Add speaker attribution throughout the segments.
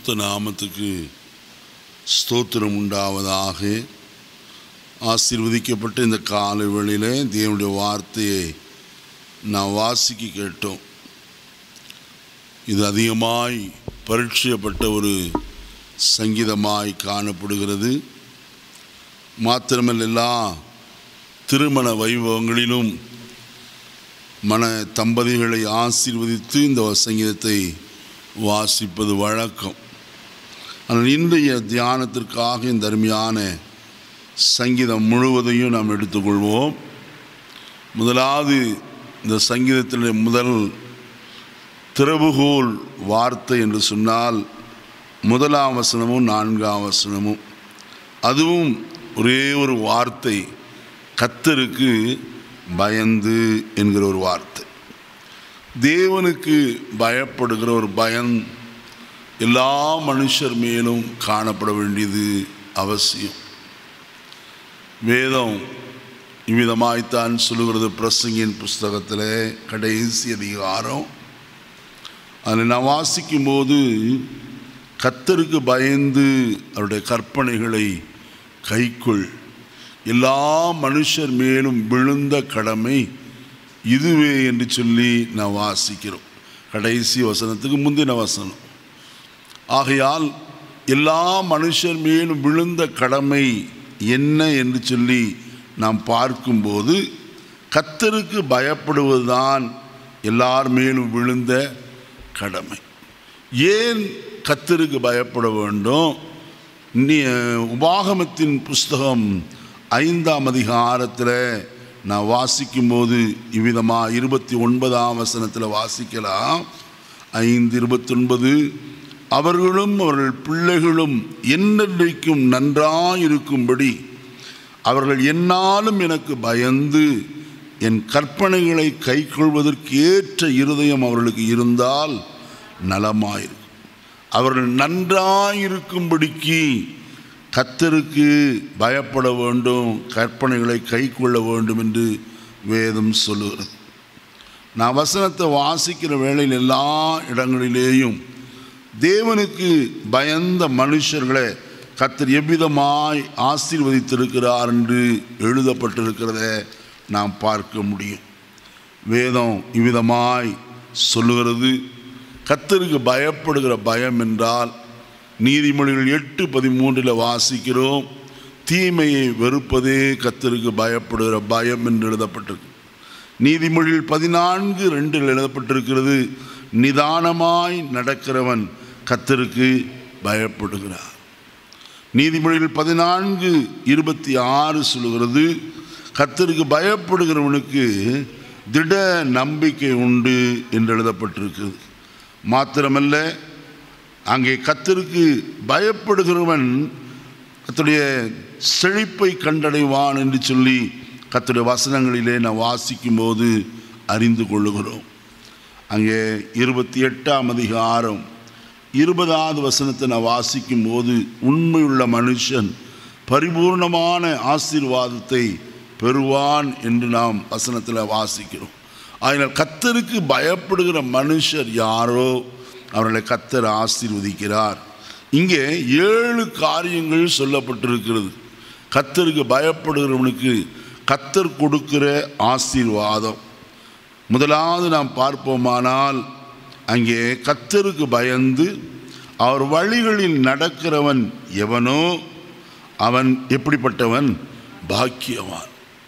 Speaker 1: பரிசுத்த நாமத்துக்கு ஸ்தோத்திரம் உண்டாவதாக ஆசீர்வதிக்கப்பட்ட இந்த காலை வேளையிலே தேவனுடைய வார்த்தையை நான் வாசிக்க கேட்டோம் இது அதிகமாய் பரீட்சையப்பட்ட ஒரு சங்கீதமாய் காணப்படுகிறது மாத்திரமல்ல எல்லா திருமண வைபவங்களிலும் மன தம்பதிகளை ஆசீர்வதித்து இந்த சங்கீதத்தை வாசிப்பது வழக்கம் ஆனால் இன்றைய தியானத்திற்காக இந்த அருமையான சங்கீதம் முழுவதையும் நாம் எடுத்துக்கொள்வோம் முதலாவது இந்த சங்கீதத்தில் முதல் திறவுகோல் வார்த்தை என்று சொன்னால் முதலாம் வசனமும் நான்காம் வசனமும் அதுவும் ஒரே ஒரு வார்த்தை கத்தருக்கு பயந்து என்கிற ஒரு வார்த்தை தேவனுக்கு பயப்படுகிற ஒரு பயம் எல்லா மனுஷர் மேலும் காணப்பட வேண்டியது அவசியம் வேதம் இவ்விதமாய்த்தான் சொல்லுகிறது பிரசங்கின் புஸ்தகத்தில் கடைசி அதிகாரம் அதில் நான் வாசிக்கும்போது கத்தருக்கு பயந்து அவருடைய கற்பனைகளை கைக்குள் எல்லா மனுஷர் மேலும் விழுந்த கடமை இதுவே என்று சொல்லி நான் வாசிக்கிறோம் கடைசி வசனத்துக்கு முந்தின வசனம் ஆகையால் எல்லா மனுஷர் மேலும் விழுந்த கடமை என்ன என்று சொல்லி நாம் பார்க்கும்போது கத்தருக்கு பயப்படுவதுதான் எல்லார் மேலும் விழுந்த கடமை ஏன் கத்தருக்கு பயப்பட வேண்டும் நீ உபாகமத்தின் புஸ்தகம் ஐந்தாம் அதிகாரத்தில் நான் வாசிக்கும்போது இவ்விதமாக இருபத்தி ஒன்பதாம் வசனத்தில் வாசிக்கலாம் ஐந்து இருபத்தொன்பது அவர்களும் அவர்கள் பிள்ளைகளும் என்னென்றைக்கும் நன்றாயிருக்கும்படி அவர்கள் என்னாலும் எனக்கு பயந்து என் கற்பனைகளை கைக்கொள்வதற்கு ஏற்ற இருதயம் அவர்களுக்கு இருந்தால் நலமாயிருக்கும் அவர்கள் நன்றாயிருக்கும்படிக்கு கத்தருக்கு பயப்பட வேண்டும் கற்பனைகளை கை கொள்ள வேண்டும் என்று வேதம் சொல்லுகிறது நான் வசனத்தை வாசிக்கிற வேளையில் எல்லா இடங்களிலேயும் தேவனுக்கு பயந்த மனுஷர்களை கத்தர் எவ்விதமாய் ஆசீர்வதித்திருக்கிறார் என்று எழுதப்பட்டிருக்கிறத நாம் பார்க்க முடியும் வேதம் இவ்விதமாய் சொல்லுகிறது கத்தருக்கு பயப்படுகிற பயம் என்றால் நீதிமொழிகள் எட்டு பதிமூன்றில் வாசிக்கிறோம் தீமையை வெறுப்பதே கத்தருக்கு பயப்படுகிற பயம் என்று எழுதப்பட்டிருக்கு நீதிமொழிகள் பதினான்கு ரெண்டில் எழுதப்பட்டிருக்கிறது நிதானமாய் நடக்கிறவன் கத்தருக்கு பயப்படுகிறார் நீதிமொழிகள் பதினான்கு இருபத்தி ஆறு சொல்லுகிறது கத்தருக்கு பயப்படுகிறவனுக்கு திட நம்பிக்கை உண்டு என்று எழுதப்பட்டிருக்கிறது மாத்திரமல்ல அங்கே கத்தருக்கு பயப்படுகிறவன் கத்துடைய செழிப்பை கண்டடைவான் என்று சொல்லி கத்துடைய வசனங்களிலே நான் வாசிக்கும்போது அறிந்து கொள்ளுகிறோம் அங்கே இருபத்தி எட்டாம் அதிகாரம் இருபதாவது வசனத்தை நான் வாசிக்கும் போது உண்மையுள்ள மனுஷன் பரிபூர்ணமான ஆசீர்வாதத்தை பெறுவான் என்று நாம் வசனத்தில் வாசிக்கிறோம் அதனால் கத்தருக்கு பயப்படுகிற மனுஷர் யாரோ அவர்களை கத்தர் ஆசீர்வதிக்கிறார் இங்கே ஏழு காரியங்கள் சொல்லப்பட்டிருக்கிறது கத்தருக்கு பயப்படுகிறவனுக்கு கத்தர் கொடுக்கிற ஆசீர்வாதம் முதலாவது நாம் பார்ப்போமானால் அங்கே கத்தருக்கு பயந்து அவர் வழிகளில் நடக்கிறவன் எவனோ அவன் எப்படிப்பட்டவன் பாக்கியவான்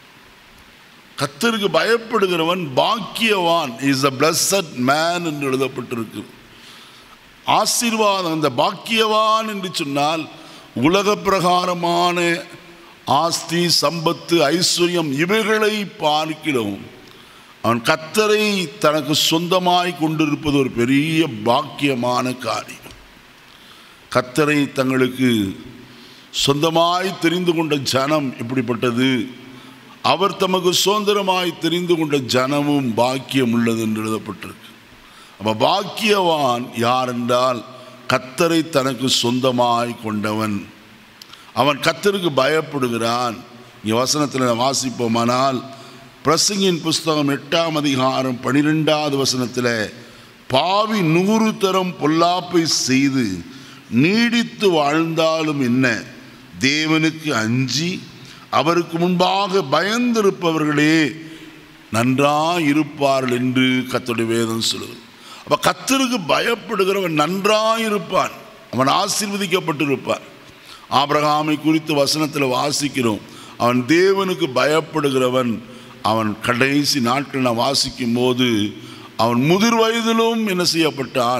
Speaker 1: கத்தருக்கு பயப்படுகிறவன் பாக்கியவான் இஸ் அ பிளஸட் மேன் என்று எழுதப்பட்டிருக்கு ஆசீர்வாதம் அந்த பாக்கியவான் என்று சொன்னால் உலக பிரகாரமான ஆஸ்தி சம்பத்து ஐஸ்வர்யம் இவைகளை பார்க்கிறோம் அவன் கத்தரை தனக்கு சொந்தமாய் கொண்டிருப்பது ஒரு பெரிய பாக்கியமான காரியம் கத்தரை தங்களுக்கு சொந்தமாய் தெரிந்து கொண்ட ஜனம் எப்படிப்பட்டது அவர் தமக்கு சுதந்திரமாய் தெரிந்து கொண்ட ஜனமும் பாக்கியம் உள்ளது என்று எழுதப்பட்டிருக்கு அப்போ பாக்கியவான் யார் என்றால் கத்தரை தனக்கு சொந்தமாய் கொண்டவன் அவன் கத்தருக்கு பயப்படுகிறான் இங்கே வசனத்தில் வாசிப்போமானால் பிரசங்கின் புஸ்தகம் எட்டாம் அதிகாரம் பனிரெண்டாவது வசனத்தில் பாவி நூறு தரம் பொல்லாப்பை செய்து நீடித்து வாழ்ந்தாலும் என்ன தேவனுக்கு அஞ்சி அவருக்கு முன்பாக பயந்திருப்பவர்களே நன்றாய் இருப்பார்கள் என்று கர்த்தருடைய வேதம் சொல்லுது அப்ப கத்தருக்கு பயப்படுகிறவன் நன்றாய் இருப்பான் அவன் ஆசீர்வதிக்கப்பட்டிருப்பான் ஆபிரகாமை குறித்து வசனத்தில் வாசிக்கிறோம் அவன் தேவனுக்கு பயப்படுகிறவன் அவன் கடைசி நாட்கள் நான் வாசிக்கும் போது அவன் முதிர் வயதிலும் என்ன செய்யப்பட்டான்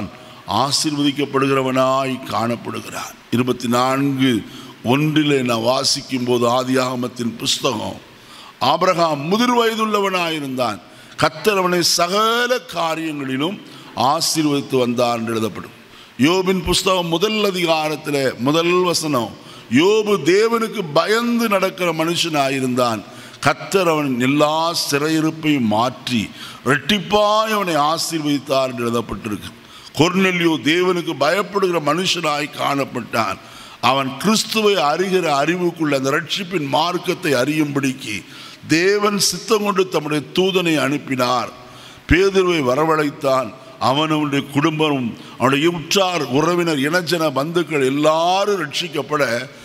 Speaker 1: ஆசீர்வதிக்கப்படுகிறவனாய் காணப்படுகிறான் இருபத்தி நான்கு ஒன்றிலே நான் வாசிக்கும் போது ஆதியாகமத்தின் புஸ்தகம் ஆபிரகாம் முதிர் வயதுள்ளவனாயிருந்தான் கத்தர் அவனை சகல காரியங்களிலும் ஆசீர்வதித்து வந்தார் என்று எழுதப்படும் யோபின் புஸ்தகம் முதல் அதிகாரத்தில் முதல் வசனம் யோபு தேவனுக்கு பயந்து நடக்கிற மனுஷனாயிருந்தான் கத்தர் அவன் எல்லா சிறையிருப்பையும் மாற்றி ரெட்டிப்பாய் அவனை ஆசீர்வதித்தார் என்று எழுதப்பட்டிருக்கு கொர்நெல்லியோ தேவனுக்கு பயப்படுகிற மனுஷனாய் காணப்பட்டான் அவன் கிறிஸ்துவை அறிகிற அறிவுக்குள்ள அந்த ரட்சிப்பின் மார்க்கத்தை அறியும்படிக்கு தேவன் சித்தம் கொண்டு தம்முடைய தூதனை அனுப்பினார் பேதுருவை வரவழைத்தான் அவன் அவனுடைய குடும்பமும் அவனுடைய உற்றார் உறவினர் இனஜன பந்துக்கள் எல்லாரும் ரட்சிக்கப்பட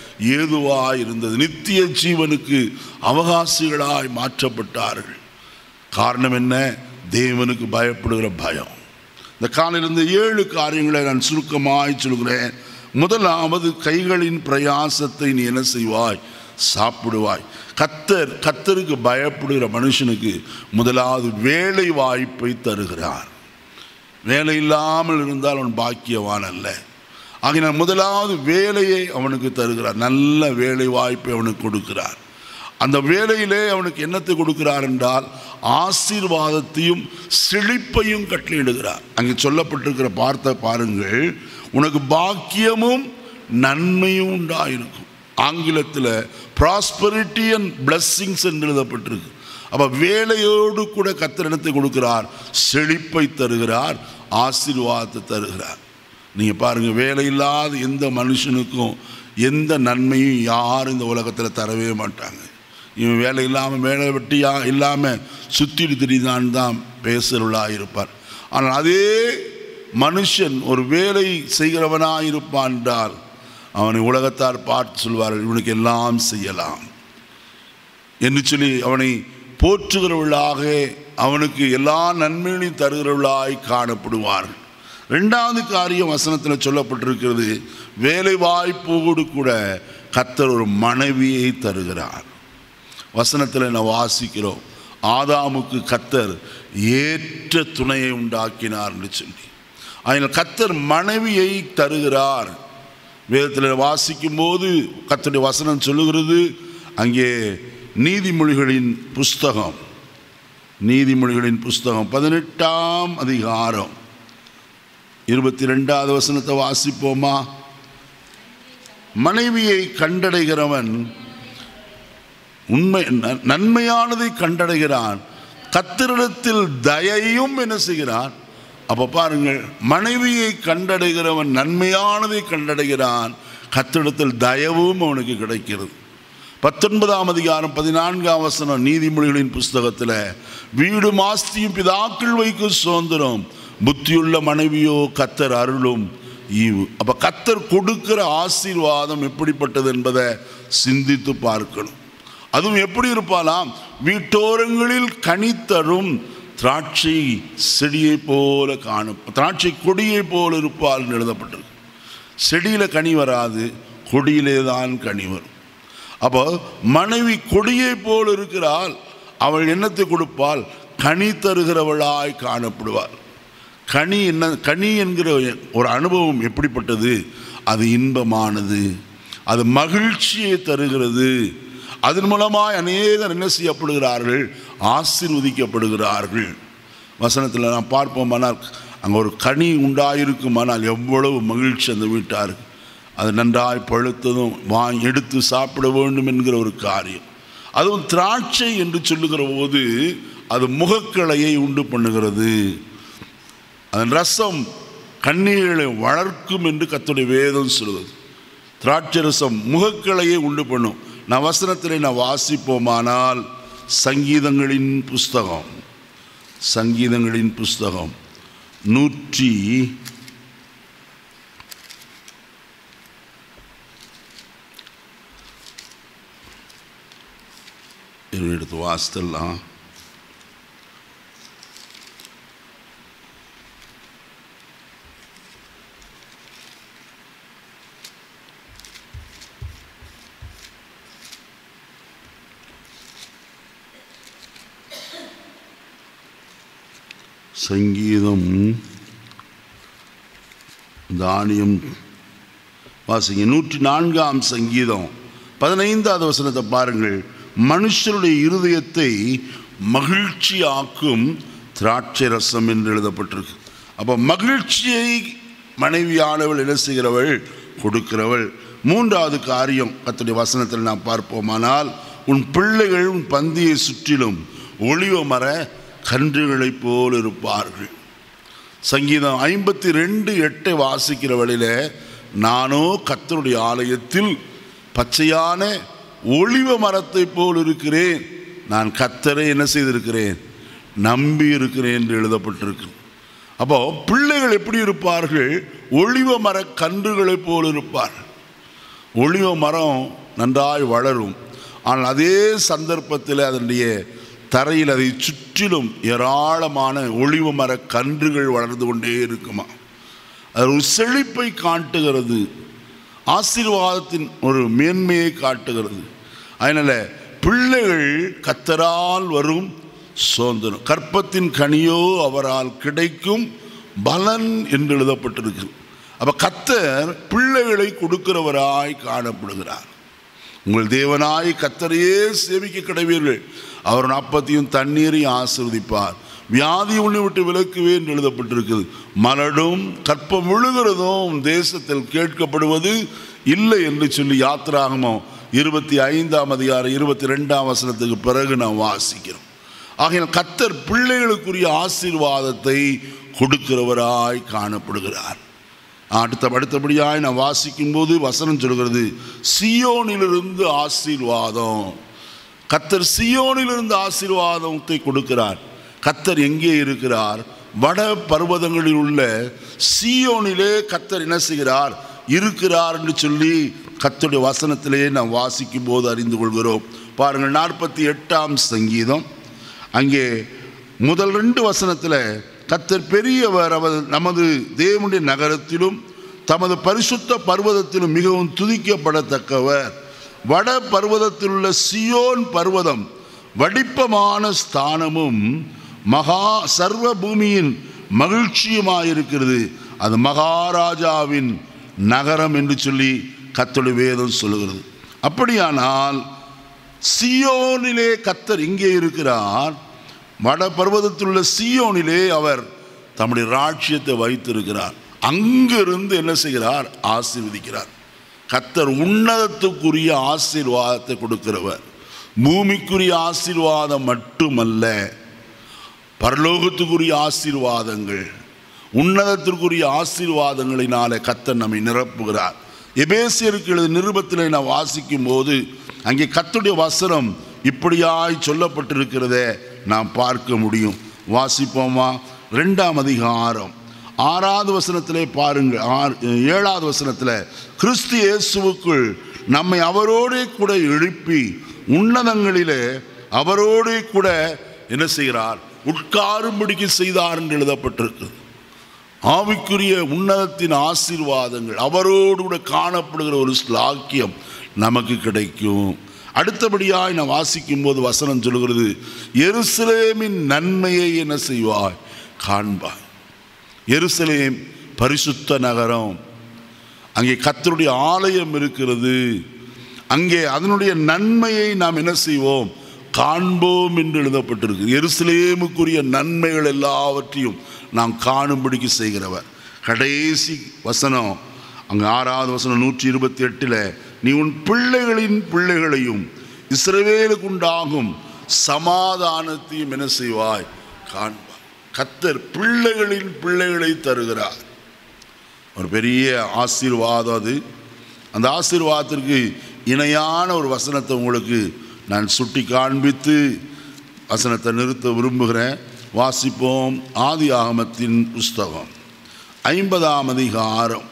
Speaker 1: ஏதுவாய் இருந்தது நித்திய ஜீவனுக்கு அவகாசிகளாய் மாற்றப்பட்டார்கள் காரணம் என்ன தேவனுக்கு பயப்படுகிற பயம் இந்த காலையில் இருந்த ஏழு காரியங்களை நான் சுருக்கமாய் சொல்கிறேன் முதலாவது கைகளின் பிரயாசத்தை நீ என்ன செய்வாய் சாப்பிடுவாய் கத்தர் கத்தருக்கு பயப்படுகிற மனுஷனுக்கு முதலாவது வேலை வாய்ப்பை தருகிறார் வேலை இல்லாமல் இருந்தால் அவன் பாக்கியவான் அல்ல ஆகினால் முதலாவது வேலையை அவனுக்கு தருகிறார் நல்ல வேலை வாய்ப்பை அவனுக்கு கொடுக்கிறார் அந்த வேலையிலே அவனுக்கு என்னத்தை கொடுக்கிறார் என்றால் ஆசீர்வாதத்தையும் செழிப்பையும் கட்டளையிடுகிறார் அங்கே சொல்லப்பட்டிருக்கிற பார்த்த பாருங்கள் உனக்கு பாக்கியமும் நன்மையும் உண்டாயிருக்கும் ஆங்கிலத்தில் ப்ராஸ்பரிட்டி அண்ட் பிளஸ்ஸிங்ஸ் என்று எழுதப்பட்டிருக்கு அப்போ வேலையோடு கூட கத்திரனத்தை கொடுக்கிறார் செழிப்பை தருகிறார் ஆசீர்வாதத்தை தருகிறார் நீங்கள் பாருங்கள் வேலை இல்லாத எந்த மனுஷனுக்கும் எந்த நன்மையும் யாரும் இந்த உலகத்தில் தரவே மாட்டாங்க இவன் வேலை இல்லாமல் வேலை வெட்டியா இல்லாமல் சுற்றிட்டு திரிதான் தான் பேசுகிறவளாக இருப்பார் ஆனால் அதே மனுஷன் ஒரு வேலை செய்கிறவனாக இருப்பான் என்றால் அவனை உலகத்தார் பார்த்து சொல்வார்கள் இவனுக்கு எல்லாம் செய்யலாம் என்று சொல்லி அவனை போற்றுகிறவர்களாக அவனுக்கு எல்லா நன்மைகளையும் தருகிறவர்களாய் காணப்படுவார்கள் ரெண்டாவது காரியம் வசனத்தில் சொல்லப்பட்டிருக்கிறது வேலை வாய்ப்போடு கூட கத்தர் ஒரு மனைவியை தருகிறார் வசனத்தில் நான் வாசிக்கிறோம் ஆதாமுக்கு கத்தர் ஏற்ற துணையை உண்டாக்கினார் என்று சொல்லி அதனால் கத்தர் மனைவியை தருகிறார் வேதத்தில் வாசிக்கும் போது கத்தருடைய வசனம் சொல்லுகிறது அங்கே நீதிமொழிகளின் புஸ்தகம் நீதிமொழிகளின் புஸ்தகம் பதினெட்டாம் அதிகாரம் இருபத்தி ரெண்டாவது வசனத்தை வாசிப்போமா மனைவியை கண்டடைகிறவன் உண்மை ந- நன்மையானதை கண்டடைகிறான் கத்திரிடத்தில் தயையும் என்ன செய்கிறான் அப்ப பாருங்கள் மனைவியை கண்டடைகிறவன் நன்மையானதை கண்டடைகிறான் கத்திரிடத்தில் தயவும் அவனுக்கு கிடைக்கிறது பத்தொன்பதாம் அதிகாரம் பதினான்காம் வசனம் நீதிமொழிகளின் புஸ்தகத்தில் வீடு மாஸ்தியும் பிதாக்கள் வைக்கும் சுதந்திரம் புத்தியுள்ள மனைவியோ கத்தர் அருளும் ஈவு அப்ப கத்தர் கொடுக்கிற ஆசீர்வாதம் எப்படிப்பட்டது என்பதை சிந்தித்து பார்க்கணும் அதுவும் எப்படி இருப்பாலாம் வீட்டோரங்களில் கனித்தரும் திராட்சை செடியை போல காணும் திராட்சை கொடியை போல இருப்பால் எழுதப்பட்டிருக்கு செடியில் கனி வராது கொடியிலே தான் கனி வரும் அப்போ மனைவி கொடியை போல் இருக்கிறாள் அவள் என்னத்தை கொடுப்பாள் கனி தருகிறவளாய் காணப்படுவாள் கனி என்ன கனி என்கிற ஒரு அனுபவம் எப்படிப்பட்டது அது இன்பமானது அது மகிழ்ச்சியை தருகிறது அதன் மூலமாய் அநேகர் என்ன செய்யப்படுகிறார்கள் ஆசீர்வதிக்கப்படுகிறார்கள் வசனத்தில் நான் பார்ப்போமானால் அங்கே ஒரு கனி உண்டாயிருக்குமானால் எவ்வளவு மகிழ்ச்சி அந்த வீட்டாருக்கு அது நன்றாய் பழுத்ததும் வாங்கி எடுத்து சாப்பிட வேண்டும் என்கிற ஒரு காரியம் அதுவும் திராட்சை என்று சொல்லுகிற போது அது முகக்களையை உண்டு பண்ணுகிறது அதன் ரசம் கண்ணீர்களை வளர்க்கும் என்று கத்துடைய வேதம் சொல்லுவது திராட்சை ரசம் முகக்களையே உண்டு பண்ணும் நான் வசனத்திலே நான் வாசிப்போமானால் சங்கீதங்களின் புஸ்தகம் சங்கீதங்களின் புஸ்தகம் நூற்றி இரு எடுத்து வாசித்தலாம் சங்கீதம் தானியம் வாசிங்க நூற்றி நான்காம் சங்கீதம் பதினைந்தாவது வசனத்தை பாருங்கள் மனுஷருடைய இருதயத்தை மகிழ்ச்சியாக்கும் திராட்சை ரசம் என்று எழுதப்பட்டிருக்கு அப்போ மகிழ்ச்சியை மனைவியானவள் என்ன செய்கிறவள் கொடுக்கிறவள் மூன்றாவது காரியம் கத்துடைய வசனத்தில் நாம் பார்ப்போமானால் உன் பிள்ளைகள் உன் பந்தியை சுற்றிலும் ஒளிவ மர கன்றுகளைப் போல் இருப்பார்கள் சங்கீதம் ஐம்பத்தி ரெண்டு எட்டை வாசிக்கிற வழியில நானோ கத்தருடைய ஆலயத்தில் பச்சையான ஒளிவ மரத்தை போல் இருக்கிறேன் நான் கத்தரை என்ன செய்திருக்கிறேன் நம்பி இருக்கிறேன் என்று எழுதப்பட்டிருக்கு அப்போ பிள்ளைகள் எப்படி இருப்பார்கள் ஒளிவ மர கன்றுகளைப் போல் இருப்பார்கள் ஒளிவ மரம் நன்றாய் வளரும் ஆனால் அதே சந்தர்ப்பத்தில் அதனுடைய தரையில் அதை சுற்றிலும் ஏராளமான ஒளிவ மர கன்றுகள் வளர்ந்து கொண்டே இருக்குமா அது ஒரு செழிப்பை காட்டுகிறது ஆசீர்வாதத்தின் ஒரு மேன்மையை காட்டுகிறது அதனால் பிள்ளைகள் கத்தரால் வரும் சுதந்திரம் கற்பத்தின் கனியோ அவரால் கிடைக்கும் பலன் என்று எழுதப்பட்டிருக்கு அப்போ கத்தர் பிள்ளைகளை கொடுக்கிறவராய் காணப்படுகிறார் உங்கள் தேவனாய் கத்தரையே சேவிக்க கிடைவீர்கள் அவர் நாற்பத்தையும் தண்ணீரையும் ஆசிர்வதிப்பார் வியாதி ஒன்று விட்டு விலக்குவே என்று எழுதப்பட்டிருக்குது மலடும் கற்பம் விழுகிறதும் தேசத்தில் கேட்கப்படுவது இல்லை என்று சொல்லி யாத்திராகமோ இருபத்தி ஐந்தாம் அதிகாரம் இருபத்தி ரெண்டாம் வசனத்துக்கு பிறகு நாம் வாசிக்கிறோம் ஆகையால் கத்தர் பிள்ளைகளுக்குரிய ஆசீர்வாதத்தை கொடுக்கிறவராய் காணப்படுகிறார் அடுத்த அடுத்தபடியாய் நான் வாசிக்கும் போது வசனம் சொல்கிறது சியோனிலிருந்து ஆசீர்வாதம் கத்தர் சியோனிலிருந்து ஆசீர்வாதத்தை கொடுக்கிறார் கத்தர் எங்கே இருக்கிறார் வட பர்வதங்களில் உள்ள சியோனிலே கத்தர் என்ன செய்கிறார் இருக்கிறார் என்று சொல்லி கத்தருடைய வசனத்திலே நாம் வாசிக்கும் போது அறிந்து கொள்கிறோம் பாருங்கள் நாற்பத்தி எட்டாம் சங்கீதம் அங்கே முதல் ரெண்டு வசனத்தில் கத்தர் பெரியவர் அவர் நமது தேவனுடைய நகரத்திலும் தமது பரிசுத்த பர்வதத்திலும் மிகவும் துதிக்கப்படத்தக்கவர் வட பர்வதத்தில் உள்ள சியோன் பர்வதம் வடிப்பமான ஸ்தானமும் மகா சர்வ பூமியின் மகிழ்ச்சியுமாயிருக்கிறது அது மகாராஜாவின் நகரம் என்று சொல்லி கத்தோடைய வேதம் சொல்லுகிறது அப்படியானால் சியோனிலே கத்தர் இங்கே இருக்கிறார் வட பர்வதத்தில் உள்ள சியோனிலே அவர் தம்முடைய ராட்சியத்தை வைத்திருக்கிறார் அங்கிருந்து என்ன செய்கிறார் ஆசீர்வதிக்கிறார் கத்தர் உன்னதத்துக்குரிய ஆசீர்வாதத்தை கொடுக்கிறவர் பூமிக்குரிய ஆசீர்வாதம் மட்டுமல்ல பரலோகத்துக்குரிய ஆசீர்வாதங்கள் உன்னதத்திற்குரிய ஆசீர்வாதங்களினாலே கத்தர் நம்மை நிரப்புகிறார் எபேசியருக்கு எழுத நிருபத்தில் நான் வாசிக்கும் போது அங்கே கத்துடைய வசனம் இப்படியாய் சொல்லப்பட்டிருக்கிறதே நாம் பார்க்க முடியும் வாசிப்போமா ரெண்டாம் அதிகாரம் ஆறாவது வசனத்திலே பாருங்கள் ஆறு ஏழாவது வசனத்தில் கிறிஸ்து இயேசுவுக்குள் நம்மை அவரோடே கூட எழுப்பி உன்னதங்களிலே அவரோடே கூட என்ன செய்கிறார் உட்காரும்படிக்கு செய்தார் என்று எழுதப்பட்டிருக்கு ஆவிக்குரிய உன்னதத்தின் ஆசீர்வாதங்கள் அவரோடு கூட காணப்படுகிற ஒரு ஸ்லாக்கியம் நமக்கு கிடைக்கும் அடுத்தபடியாய் நான் வாசிக்கும் போது வசனம் சொல்கிறது எருசலேமின் நன்மையை என்ன செய்வாய் காண்பாய் எருசலேம் பரிசுத்த நகரம் அங்கே கத்தருடைய ஆலயம் இருக்கிறது அங்கே அதனுடைய நன்மையை நாம் என்ன செய்வோம் காண்போம் என்று எழுதப்பட்டிருக்கு எருசலேமுக்குரிய நன்மைகள் எல்லாவற்றையும் நாம் காணும்படிக்கு செய்கிறவர் கடைசி வசனம் அங்கே ஆறாவது வசனம் நூற்றி இருபத்தி எட்டில் நீ உன் பிள்ளைகளின் பிள்ளைகளையும் இஸ்ரவேலுக்கு உண்டாகும் சமாதானத்தையும் என்ன செய்வாய் காண்பாய் கத்தர் பிள்ளைகளின் பிள்ளைகளை தருகிறார் ஒரு பெரிய ஆசீர்வாதம் அது அந்த ஆசீர்வாதத்திற்கு இணையான ஒரு வசனத்தை உங்களுக்கு நான் சுட்டி காண்பித்து வசனத்தை நிறுத்த விரும்புகிறேன் வாசிப்போம் ஆதி ஆகமத்தின் புஸ்தகம் ஐம்பதாம் அதிகாரம்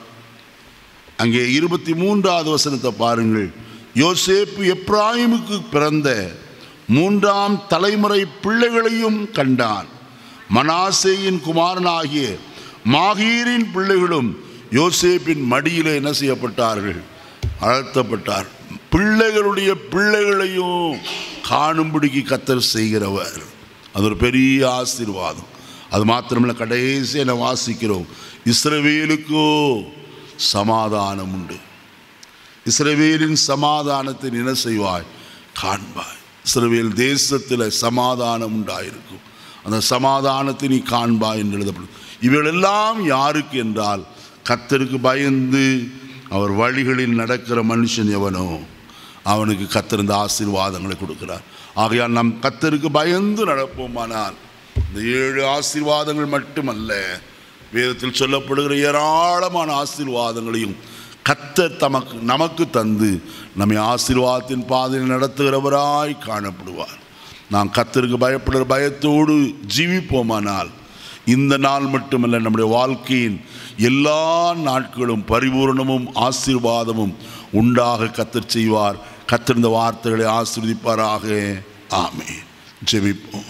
Speaker 1: அங்கே இருபத்தி மூன்றாவது வசனத்தை பாருங்கள் யோசேப்பு எப்ராயிமுக்கு பிறந்த மூன்றாம் தலைமுறை பிள்ளைகளையும் கண்டான் மனாசேயின் குமாரனாகிய மாகீரின் பிள்ளைகளும் யோசேப்பின் மடியிலே என்ன செய்யப்பட்டார்கள் அழுத்தப்பட்டார் பிள்ளைகளுடைய பிள்ளைகளையும் காணும்படிக்கு கத்தர் செய்கிறவர் அது ஒரு பெரிய ஆசீர்வாதம் அது மாத்திரமல்ல கடைசி என வாசிக்கிறோம் இஸ்ரவேலுக்கோ சமாதானம் உண்டு இஸ்ரவேலின் சமாதானத்தை என்ன செய்வாய் காண்பாய் இஸ்ரவேல் தேசத்தில் சமாதானம் உண்டாயிருக்கும் அந்த சமாதானத்தை நீ காண்பாய் என்று எழுதப்படும் இவைகளெல்லாம் யாருக்கு என்றால் கத்தருக்கு பயந்து அவர் வழிகளில் நடக்கிற மனுஷன் எவனோ அவனுக்கு கத்தர் இந்த ஆசீர்வாதங்களை கொடுக்கிறார் ஆகையால் நாம் கத்தருக்கு பயந்து நடப்போமானால் இந்த ஏழு ஆசீர்வாதங்கள் மட்டுமல்ல வேதத்தில் சொல்லப்படுகிற ஏராளமான ஆசீர்வாதங்களையும் கத்தர் தமக்கு நமக்கு தந்து நம்மை ஆசீர்வாதத்தின் பாதையில் நடத்துகிறவராய் காணப்படுவார் நாம் கத்தருக்கு பயப்படுகிற பயத்தோடு ஜீவிப்போமானால் இந்த நாள் மட்டுமல்ல நம்முடைய வாழ்க்கையின் எல்லா நாட்களும் பரிபூரணமும் ஆசீர்வாதமும் உண்டாக கத்தர் செய்வார் கத்தர் இந்த வார்த்தைகளை ஆசீர்வதிப்பாராக ஆமே ஜெபிப்போம்